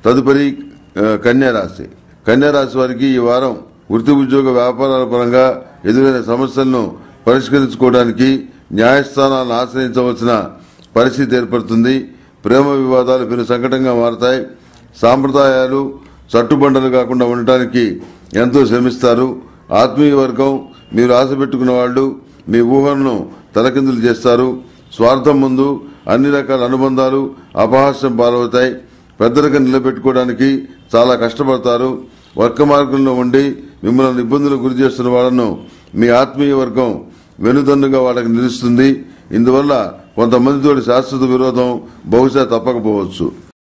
తదుపరి ఆ, కన్యా రాశి కన్యా రాశి వారికి ఈ వారం వృత్తి ఉద్యోగ వ్యాపారాల పరంగా ఎదురైన సమస్యలను పరిష్కరించుకోవడానికి న్యాయస్థానాలను ఆశ్రయించవలసిన పరిస్థితి ఏర్పడుతుంది ప్రేమ వివాదాలు పెను సంకటంగా మారతాయి సాంప్రదాయాలు చట్టుబండలు కాకుండా ఉండటానికి ఎంతో శ్రమిస్తారు ఆత్మీయ వర్గం మీరు ఆశ పెట్టుకున్న వాళ్ళు మీ ఊహలను తలకిందులు చేస్తారు స్వార్థం ముందు అన్ని రకాల అనుబంధాలు అపహాస్యం పాలవుతాయి పెద్దరిగా నిలబెట్టుకోవడానికి చాలా కష్టపడతారు వర్గ మార్గంలో ఉండి మిమ్మల్ని ఇబ్బందులకు గురి చేస్తున్న వాళ్ళను మీ ఆత్మీయ వర్గం వెనుదన్నుగా వాళ్ళకి నిలుస్తుంది ఇందువల్ల కొంతమందితోటి శాశ్వత విరోధం బహుశా తప్పకపోవచ్చు